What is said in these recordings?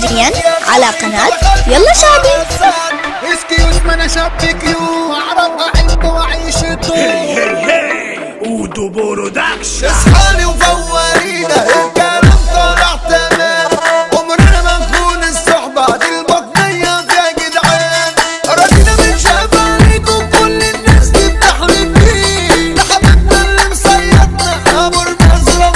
حصريا على قناة يلا شعبي اسكيوز ما انا شاب كيو اعرف احب واعيش الدور اودو برودكشن اصحالي وفورينا الكلام طلع تمام عمرنا ما نكون الصحبة دي البطنية يا جدعان راجلنا من شاف عليكم كل الناس دي بتحلم بيه ده حبيبنا اللي مصيدنا ابو النصر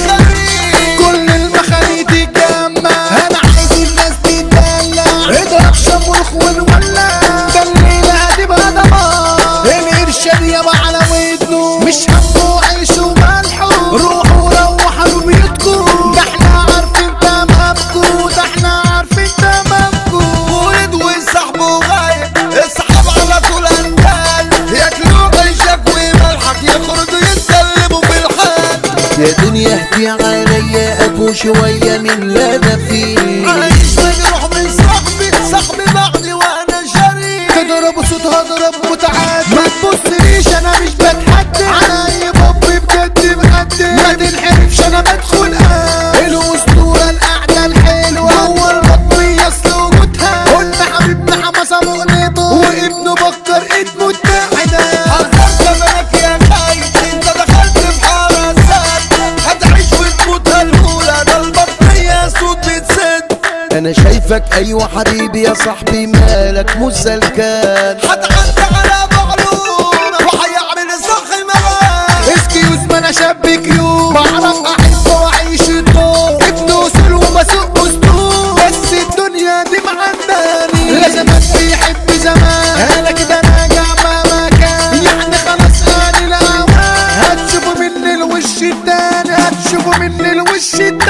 بيخليه كل المخاليط تتجمع انا عايز الناس تتدلع اضرب شمروخ ونولع ده الليلة هتبقى دمار الارشاد يابا على ودنه مش همه عيش وملحه روحوا روحوا بيوتكم ده احنا عارفين تمامكم ده احنا عارفين تمامكم ولد وصاحبه غايب اصحاب على طول اندال ياكلوا عيشك وملحك يخرجوا يتسلموا في الحال يا دنيا اهدي عليا ابو شوية من لا انا فيه عايش مجروح من صاحبي صاحبي بعدي وانا شريك تضرب صوت هضرب متعدي ما تبصليش انا مش بتحدي على اي باب بجد مقدم ما تنحرفش انا بدخل قلب الاسطوره القعده الحلوه جوه البطنيه اصل وجودها قلنا حبيبنا حماسه مغنيته وابنه بكر ايد متحده حذرت زمانك يا خايف انت دخلت في حراسات هتعيش وتموت هالهوله ده البطنيه صوت بتسد انا شايفك ايوه حبيبي يا صاحبي مالك مسلكان هتعدي على معلومة وهيعمل الصخ معاه اسكيوز ما انا شاب كيو بعرف احب واعيش الدور ابن اصول وبسوق اسطول بس الدنيا دي معنداني لا زمان بيحب زمان انا كده راجع ما مكان يعني خلاص اني الاوان هتشوفوا مني الوش التاني هتشوفوا مني الوش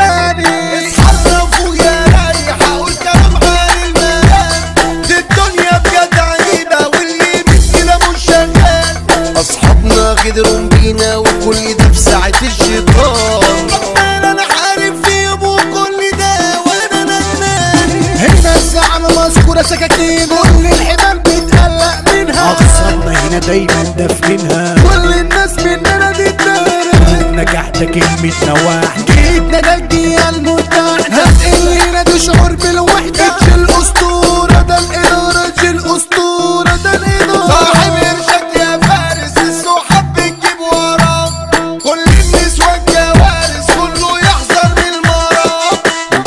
التاني اتحرفوا يا رايح اقول كلام عن المال دي الدنيا بجد عجيبة واللي كده مش شغال اصحابنا غدروا بينا وكل ده في ساعة الشيطان انا انا عارف فيهم وكل ده وانا ندمان هنا الزعل مذكورة سكاكين كل الحمام بتقلق منها اقسامنا هنا دايما دافنينها كل الناس مننا دي النجاح ده كلمة نواح جيتنا ده الجيال المتاح هتقل هنا دي شعور بالوحدة جيل الأسطورة ده الإدارة جيل الأسطورة ده الإدارة صاحب إرشاد يا فارس السحاب بتجيب وراه كل النسوان كوارث كله يحذر من المرض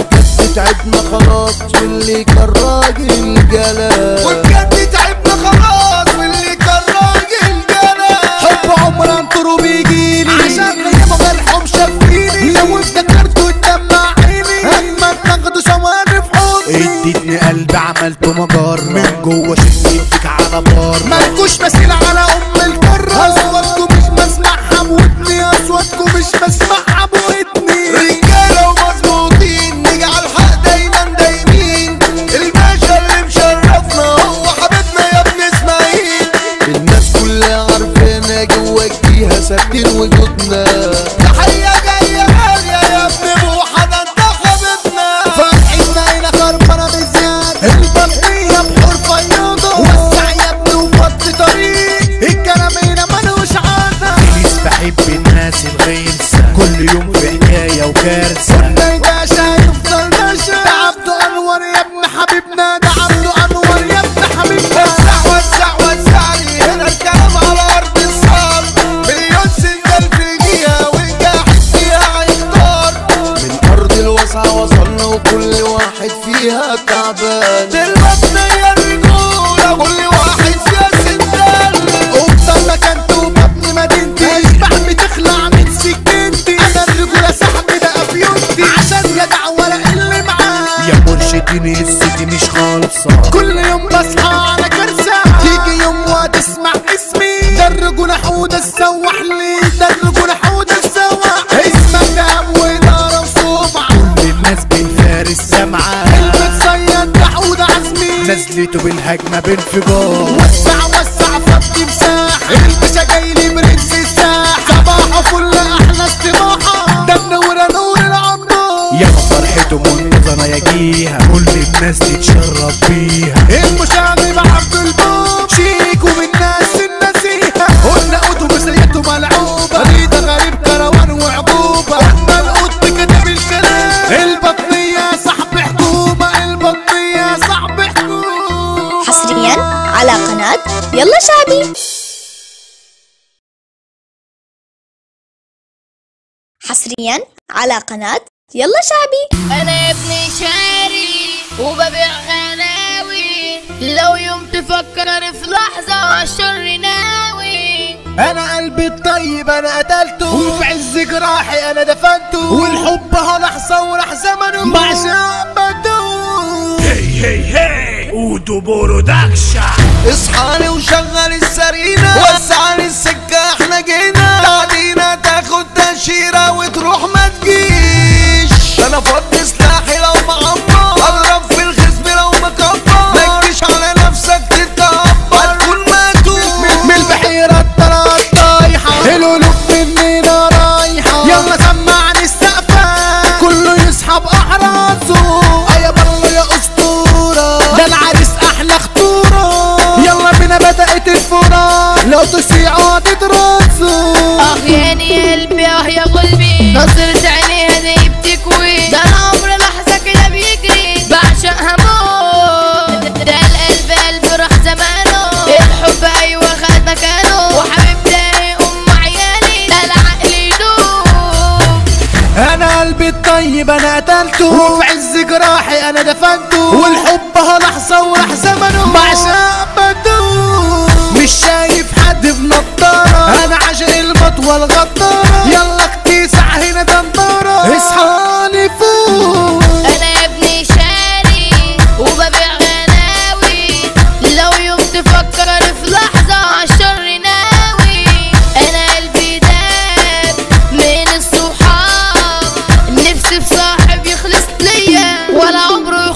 تعبنا خلاص واللي كان راجل جلال والجد تعبنا خلاص واللي كان راجل جلا حب عمر انطره بيجيلي عشان غيابه ملحوم شافيني لو افتكرته تدمع عيني اما تاخده ثواني في حضني اديتني قلب عملته مجار من جوه شديتك على بار مالكوش مثيل على ام القرة اصواتكم مش بسمعها بودني اصواتكم مش بسمعها بودني رجالة ومظبوطين نجعل حق دايما دايمين الباشا اللي مشرفنا هو حبيبنا يا ابن اسماعيل الناس كلها عارفانا جوا الجيهة ثابتين وجودنا تحية جاية غالية يا ابن بوحة ده انت حبيبنا فرحتنا هنا خربانة بزيادة البطنية بحور فيوضة وسع يا ابني وفضي طريق الكلام هنا ملوش عادة بليز بحب الناس الغلسة كل يوم في حكاية وكارثة ده الباشا يفضل باشا ده عبده انور يا ابن حبيبنا ده عبده انور يا ابن حبيبنا وسع وسع وسع لي هنا الكلام على ارض الصال مليون سنجل في الجهه والجاحد فيها هيختار من ارض الواسعة وصلنا وكل واحد فيها تعبان المبنية الرجولة كل واحد فيها سندال قبطة مكانته ومبني مدينتي اشبع بتخلع من سكينتي انا الرجولة صاحبي ده افيونتي عشان جدع ولا اللي معاه يا مرشدين السيتي مش خالصة كل يوم بصحى على كرسة تيجي يوم وتسمع اسمي ده الرجولة حودة السواح لي ده الرجولة حودة السواح اسمك دهب وإدارة وصوبع كل الناس بالفارس سامعة المتصيد ده حودة عزمي نزلته بالهجمة بانفجار وسع وسع فضي مساح الباشا جاي لي برنس الساح صباحه فل احلى استباحه ده منور نور العمار يا فرحته منتظرة يجيها كل الناس تتشرف بيها المشاغب عبد البوب شيك ومن ناس النزيهه قلنا اتوبيسيته ملعوبه ريده غريب كروان وعقوبه قلنا القط كده بالكلام البطنيه صاحب حكومه على قناة يلا شعبي حصريا على قناة يلا شعبي انا ابن شاري وببيع غناوي لو يوم تفكر في لحظة عالشر ناوي انا قلبي الطيب انا قتلته وفي عز جراحي انا دفنته والحب ها لحظه وراح زمنه مع شعبته هي هي هي اودو برودكشن اصحاني وشغل السرينة وسعني السكة احنا جينا تعدينا تاخد تأشيرة وتروح ما تجيش انا فضي سلاحي لو معمر اضرب في الخصم لو مكبر ما تجيش على نفسك تتكبر هتكون مقتول من البحيره طلعت طايحه القلوب مننا رايحه يلا سمعني السقفه كله يسحب احراسه يا بالله يا اسطوره ده العريس احلى خطوره يلا بينا بدات الفرات لو تسيعوا تترصوا اه يعني يا قلبي اه يا قلبي نظرت عينيها دي بتكوي ده العمر لحظة كده بيجري بعشقها موت ده القلب قلب راح زمانه الحب ايوه خد مكانه وحبيبتي ام عيالي ده العقل يدوب انا قلبي الطيب انا قتلته وفي عز جراحي انا دفنته والحب ها لحظه وراح زمنه مع شعبته مش شايف حد بنضاره انا عاشق المطوه الغداره يلا اكتسع هنا دنداره اصحاني فوق انا ابني شاري وببيع غناوي لو يوم تفكر في لحظة عالشر ناوي انا قلبي داب من الصحاب نفسي في صاحب يخلص ليا ولا عمره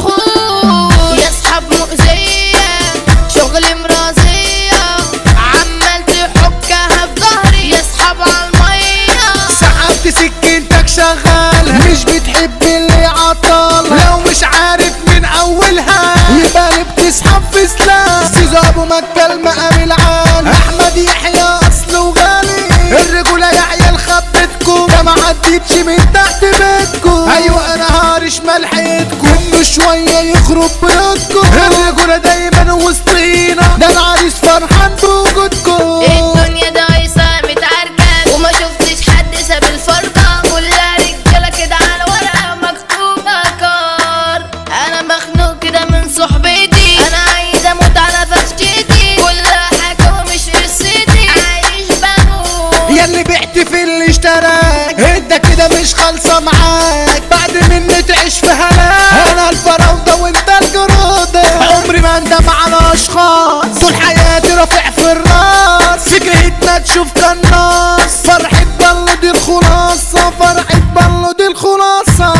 يخون يصحاب مؤذية شغل مرازية عمال تحكها في ظهري يصحاب عالمية سحبت سكينتك شغالها مش بتحب اللي عطل لو مش عارف من اولها يبقى اللي بتسحب في سلاح زيزو ابو مكة المقام العالي احمد يحيى اصل وغالي الرجولة يا عيال خبتكم ده ما عديتش من تحت بيتكم ايوه انا هارش ملحقتكم كل شوية يخرب بيوتكم الرجولة دايما وسطينا ده العريس فرحان بوجودكم الدنيا دايسة متعركة وما شفتش حد ساب الفرقة كلها رجالة كده على ورقة مكتوبة كار أنا مخنوق كده من صحبتي أنا عايزة أموت على فخشتي كلها حاجة ومش قصتي عايش بموت ياللي بعت في اللي اشتراك انت كده مش خالصة معاك بعد مني تعيش في هلاك انا الفراودة وانت الجرودة عمري ما اندم على اشخاص طول حياتي رافع في الراس فكرتنا تشوف كالناس فرحة بلو دي الخلاصة فرحة بلو دي الخلاصة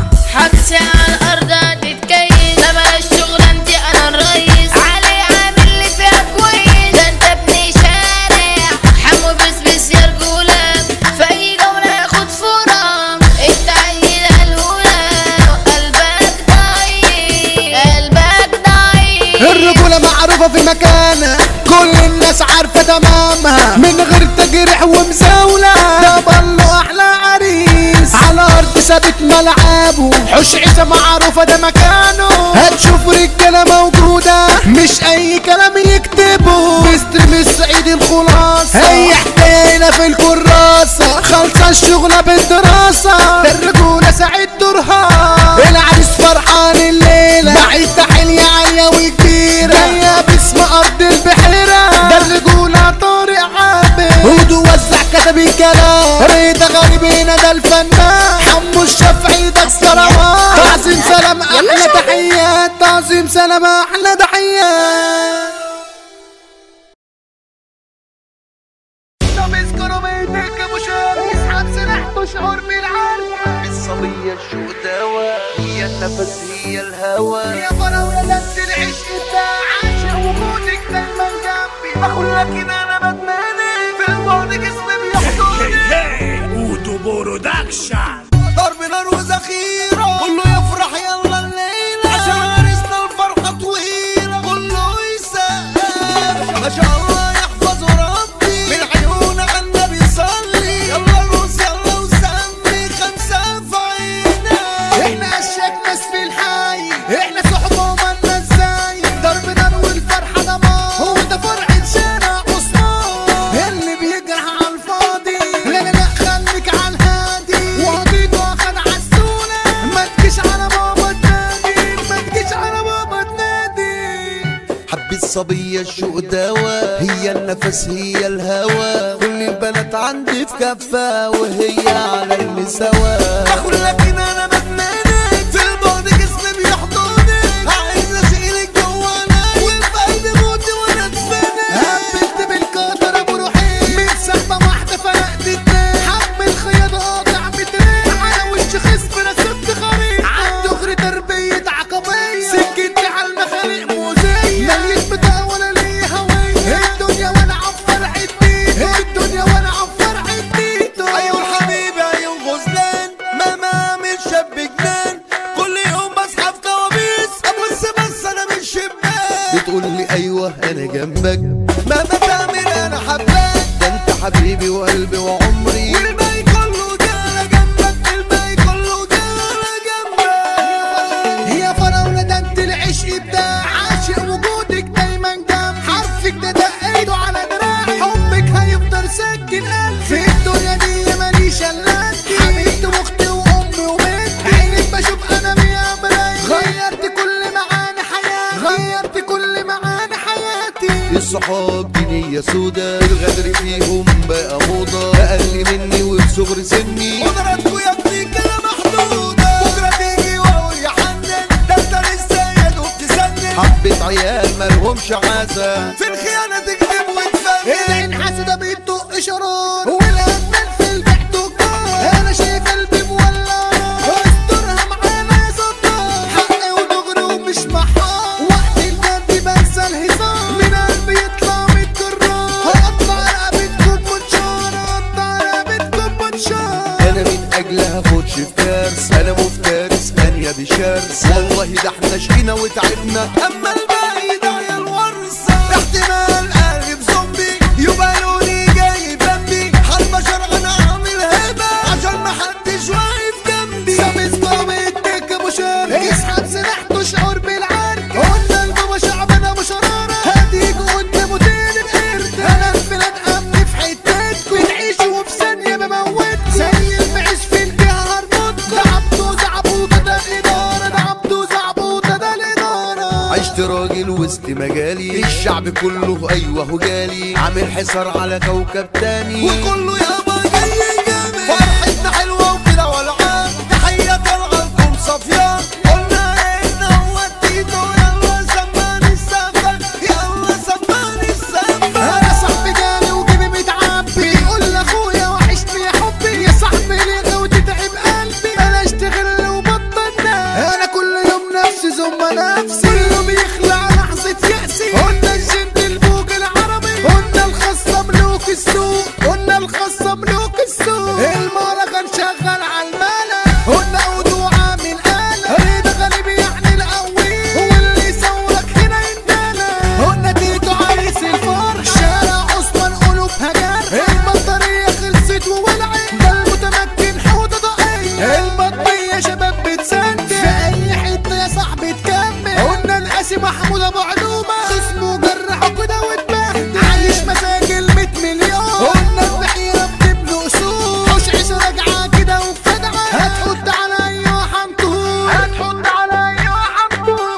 حبسي على الأرض هتتكيس ده بلاش شغلانتي أنا الرئيس علي عامل اللي فيها كويس ده أنت ابن شارع حمو بس بس يا رجولة في أي جولة ياخد فورة أنت عيل هلهولة قلبك ضعيف قلبك ضعيف الرجولة معروفة في مكانها كل الناس عارفة تمامها من غير تجريح ومزاولة ده بلو أحلى عريس على أرض ثابت ملعبه حوش عيسى معروفة ده مكانه هتشوف رجالة موجودة مش أي كلام يكتبه مستر من الصعيد الخلاصة هي حكاينا في الكراسة خالصة الشغلة بالدراسة ده الرجولة سعيد دورها العريس فرحان الليلة بعيد تحية عالية وكبيرة جاية باسم أرض البحيرة ده الرجولة طارق عابد هدو وزع كتب الكلام رضا غريبين ده الفنان حمو الشافعي ده الكروان تعظيم سلام أحلى تحيات تعظيم سلام أحلى تحيات طب اذكروا بيتك مشار يسحب سلاحته شعور بالعار الصبية الشوق دواء هي النفس هي الهوى يا فراولة نفس العشق بتاع عاشق وجودك دايما جنبي بقول لك ان انا بدماني في البعد جسمي هي بيحضني هي اودو برودكشن ضرب نار وذخيرة كله يفرح يلا الليلة عشان عرسنا الفرحة طويلة كله يسقف ما شاء الله يحفظه ربي من عيون على النبي صلي يلا روس يلا وسمي خمسة في عينك احنا اشياك ناس في الحي احنا صحبة ومالنا ازاي ضرب نار والفرحة دمار صبية الشوق دوا هي النفس هي الهوى كل البنات عندي في كفة وهي على المساواة اقول لك ان انا مجنونة في البعد جسمي بيحضني عايز اشيلك جوانا والقلب موتي وانا اتفنى هبلت بالقدر ابو روحي من سحبة واحدة فرقت اتنين حمل خياطة قاطع مترين على وش خصم رسمت خريطة عالدغري تربية عقبية سكتي على المخالق موزية ماليش بطاقة ولا ليا هوية الدنيا وانا عفر عديتو الدنيا وانا عفر عديتو ايوه حبيبي ايوه غزلان ما ما اعمل شاب جنان كل يوم بصحى في كوابيس ابص بس انا من شباك بتقول لي ايوه انا جنبك ما بتعمل انا حباك ده انت حبيبي وقلبي وعمري والباقي كله جاي جنبك الباقي كله جاي جنبك يا فراولة ده انت العشق بتاع عاشق وجودك دايما جنب حرفك ده دق ايده على دراعي حبك هيفضل ساكن قلبي في الدنيا دي ماليش الا انت حبيبتي واختي وامي وبنتي عينك بشوف انا مية مراية غيرت كل معاني حياتي غيرت كل معاني حياتي الصحاب دي نية سودا الغدر فيهم بقى موضة اقل مني وبصغر سني قدراتكوا يا ابني كده محدودة بكرة تيجي واقول يا حنان ده انت لسه يا دوب تسنن حبة عيال مالهمش عازة في الخيانة تكذب وتفنن العين حاسدة بيطق شرار والأجمل في البيت دكار أنا شايف قلبي مولع استرها معانا يا ستار حقي ودغري ومش محار وقت الجد بنسى الهزار من قلبي يطلع متكرر هقطع رقبتكم منشار هقطع رقبتكم منشار انا من اجلها خدش في كارث انا مفترس انيا بشرس والله ده احنا شقينا وتعبنا اما الباقي ده يا الورثة احتمال قلب زومبي يبقى لوني جاي بمبي حالبشر انا عامل هبة عشان محدش واقف جنبي سابس بابتك مشارك اسحب سلاحته شعور بالعرك قلنا البابا شعبنا مشرارة هديك قدامه تاني بقرد انا البلاد امني في حتتكم بتعيشوا وفي ثانية بموتكم زي المعيش في الجهة هربطكم ده عبدو زعبوطة ده الإدارة ده عبدو زعبوطة ده الإدارة عشت راجل وسط مجالي الشعب كله ايوه هو جالي عامل حصار على كوكب تاني وكله يابا جاي جامد فرحتنا حلوة وكده والعاب تحية طالعة لكم صفيان قلنا ايه هو التيتو يلا سمعني السفر يلا سمعني السفر انا صاحبي جالي وجيبي متعبي بيقول لاخويا وحشني يا حبي يا صاحبي ليه وتتعب قلبي انا اشتغل وبطل انا كل يوم نفسي ثم نفسي كل يوم يخلع لحظة يأسي قلنا الجند البوق العربي قلنا الخاصة ملوك السوق قلنا الخاصة ملوك السوق المهرجان شغال على الملا قلنا عودوا عامل آلة ريد غالب يعني القوي واللي يصورك هنا يندلع قلنا تيتو عريس الفرح شارع عثمان قلوبها جرح البطارية خلصت وولعت ده المتمكن حوضة ضائية البطية شباب بتسند في أي حتة يا صاحبي تكمل قلنا القاسي محمود أبو علومة خصمه جرحه كده واتبهدل عايش مساجل 100 مليون قلنا البحيرة بتبني أصول مش عيشة راجعة كده وفدعة هتحط على أيوة حنطور هتحط على أيوة حنطور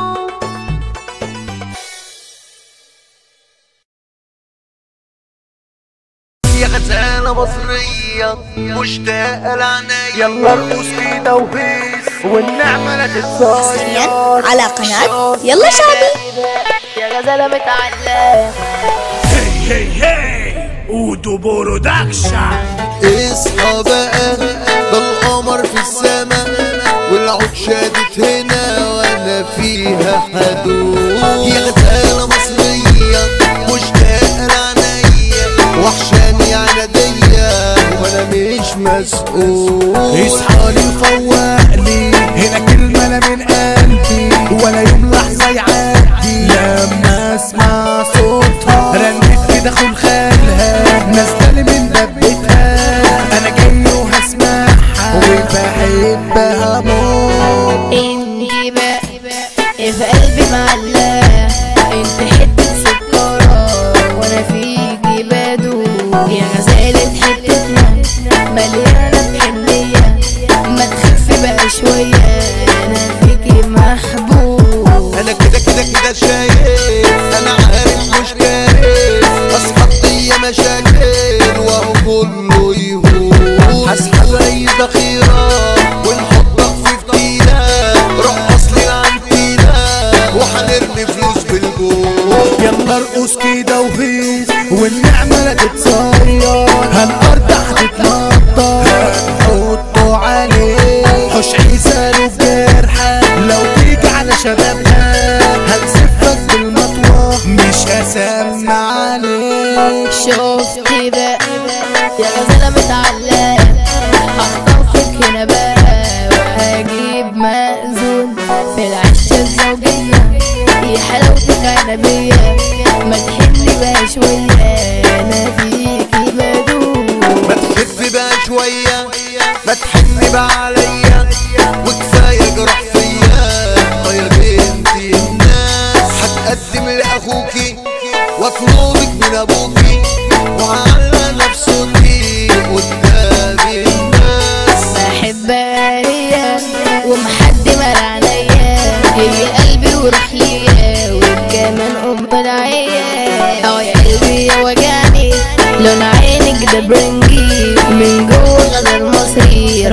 يا غزالة مصرية مشتاقة لعناية يلا ارقص كده وهيس والنعمة لا حصريا تتغير على قناة يلا شعبي يا غزالة متعلقة هي هي هي اودو برودكشن اصحى بقى ده القمر في السما والعود شادت هنا وانا فيها حدود يا غزالة مصرية مشتاقة لعناية وحشاني عنادية وانا مش مسؤول اصحالي وفوقني هنا كلمة انا من قلبي ولا يوم لحظة يعدي لما اسمع صوتها رنت كده خل خالها نازلة من دبتها انا جاي وهسمعها وبحبها موت انتي بقى في قلبي معلقة انت حتة سكرة وانا فيكي بدوب يا غزالة حتتنا مليانة بحنية ما تخفي بقى شوية انا فيكي كده وهيس والنعمة لا تتصير هالأرض هتتنطر هنحطه عليه حوش عيسى له بجرحة لو تيجي على شبابنا هنسفك بالمطوة مش هسمع عليك شفت بقى يا غزالة متعلقة هخطفك هنا بقى وهجيب مأذون في العشة الزوجية يا حلاوتك عنبية ما تحلي بقى شوية أنا فيكي بدوب ما تخف بقى شوية ما تحن بقى عليا وكفاية جرح فيا اه يا بنتي الناس هتقدم لأخوكي واطلبك من أبوكي وعلى نفسك قدام الناس بحب هي ومحد مال عليا هي قلبي وروح ليا وكمان ام العيا اه يا قلبي يا وجعني لون عينك ده برنجي من جوه غزل مصري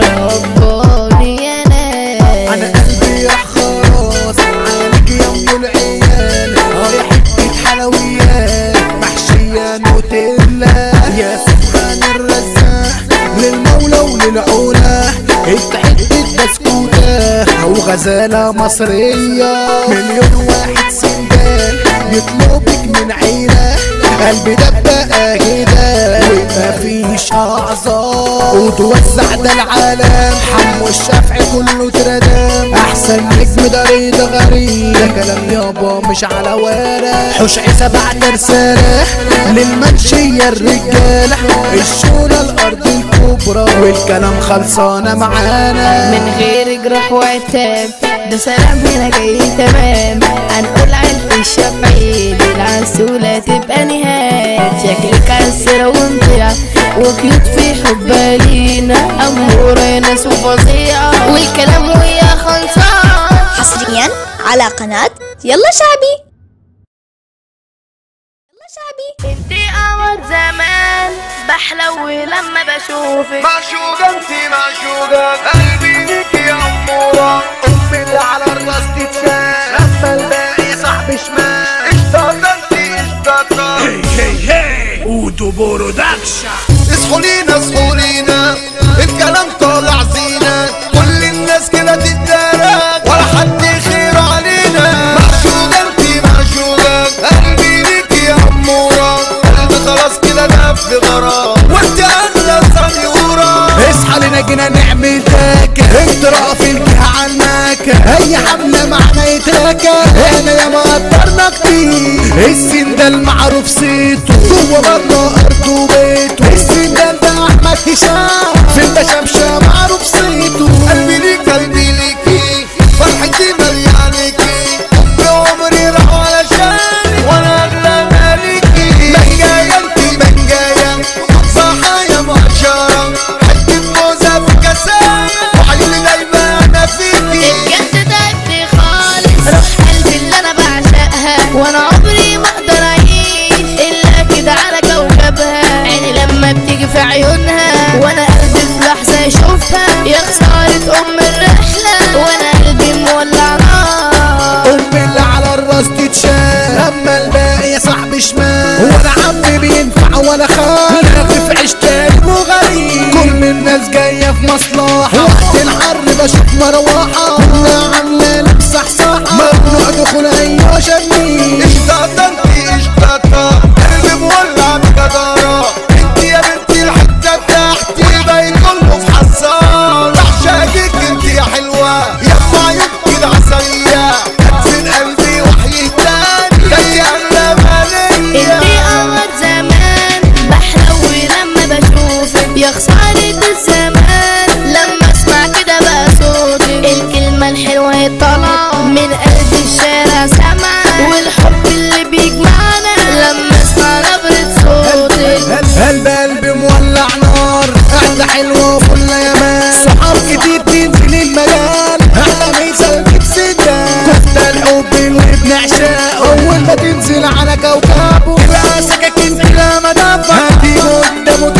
رباني يا انا ناس قلبي راح خلاص عليك يا ام العيال اه يا حته حلويات محشيه نوتيلا يا سبحان الرزاق للمولى وللعلا انت حته بسكوته وغزاله مصريه مليون واحد سندال يطلبك من عيله قلبي دبقة كده ومفيش اعذار وتوزع ده العالم حمو الشافعي كله تردام احسن نجم ده رضا غريب ده كلام يابا مش على ورق حوش عيسى بعد رسالة للمنشية الرجالة الشورى الارض الكبرى والكلام خلصانة معانا من غير جرح وعتاب ده سلام هنا جاي تمام هنقول عيلة الشافعي للعسولة تبقى نهاية شكلك عسرة ومطيعة وكيوت في حبها لينا أمورة ناس وفظيعة والكلام ويا خلصان حصريا على قناة يلا شعبي يلا شعبي انتي قمر زمان بحلو لما بشوفك معشوقة انت معشوقة قلبي ليك يا أمورة امي اللي على الراس تتشال اما الباقي صاحب شمال اشتاقة انت اشتاقة اصحوا لينا اصحوا لينا الكلام طالع زينة كل الناس كده تتدارك ولا حد خير علينا معشوقة انت معشوقة قلبي ليك يا أمورة قلبي خلاص كده داب في غرام وانت أغلى صنيورة اصحى لنا جينا نعمل تاكا انت رأف الجهة عناك اي حملة معنا يتراكا احنا يا ما قدرنا كتير السن ده المعروف صيته جوه بره ارضه بيته السن ده ده احمد هشام في البشمشة معروف صيته قلبي ليك قلبي ليكي فرحتي مليانيكي حبي عمري راح علشاني وانا اغلى مالكي منجاية انتي منجاية صحايا معشرة حتة موزة في كاساية وعيوني دايما انا فيكي بجد تعبت خالص روح قلبي اللي انا بعشقها وانا عمري ما اقدر اعيش الا كده على كوكبها عيني لما بتيجي في عيونها وانا قلبي في لحظه يشوفها يا خساره ام الرحله وانا قلبي مولع نار امي اللي على الراس تتشال اما الباقي يا صاحبي شمال ولا عم بينفع ولا خال لا في عيش تاني وغريب كل الناس جايه في مصلحه وقت الحر بشوف مروحه كلها عامله لبس صحصحه ممنوع دخول اي شميل اشتاقة انتي اشتاقة قلبي مولع بجدارة انتي يا بنتي الحتة بتاعتي باين كله في حصان بعشقك انتي يا حلوة يا ام عيون كده عسلية هتفين قلبي وحي تاني ده انتي اغلى مالية انتي قمر زمان بحلو لما بشوفك يا خسارة الزمان لما اسمع كده بقى صوتك الكلمة الحلوة طالعة من قلب الشارع سمع والحب اللي بيجمعنا لما اسمع نبرة صوتك قلب قلبي مولع نار قاعدة حلوة وفل يا مان صحاب كتير تنزل المجال احلى ميزة بتسدان كفتة الحب اللي بنعشاه اول ما تنزل على كوكبه تبقى سكاكين كده مدافع هتيجي قدامه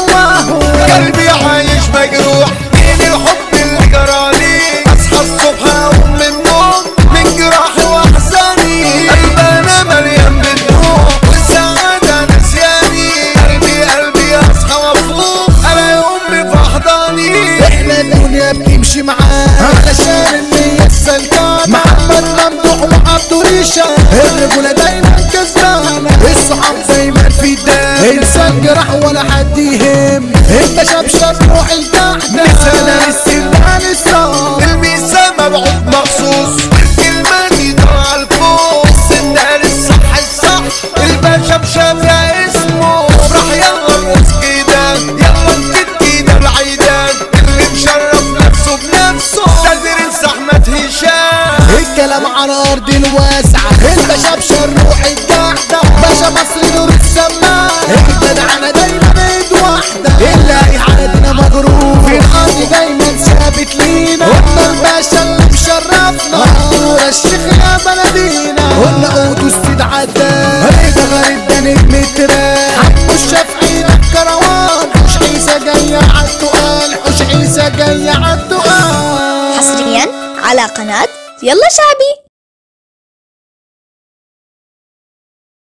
تتشوهوا قلبي عايش مجروح من الحب اللي جرالي اصحى الصبح اقوم من النوم من الرجولة دايما كسبانة الصحاب دايما في الدم انسان جرح ولا حد يهم انت شبشب روح الجحدة مثلا السندان الصار الميزان مبعوث مخصوص الكلمة يدور على الفوز النقل الصح الصح الباشا بشافع اسمه افرح يلا الروس كده يلا نجد كده العيدان اللي مشرف نفسه بنفسه ده البرنس احمد هشام الكلام على ارض الواسعة انت شبشب روح الجحدة باشا مصر نور السماء الجدعنة دايما ايد واحدة اللي حالتنا مغروب في الارض دايما ثابت لينا قلنا الباشا اللي مشرفنا نور الشيخ يا بلدينا قلنا قوت السيد عدان رضا غريب ده نجم التراب حمو الشافعي ده الكروان حوش عيسى جاية عالتقال حوش عيسى جاية عالتقال حصريا على قناة يلا شعبي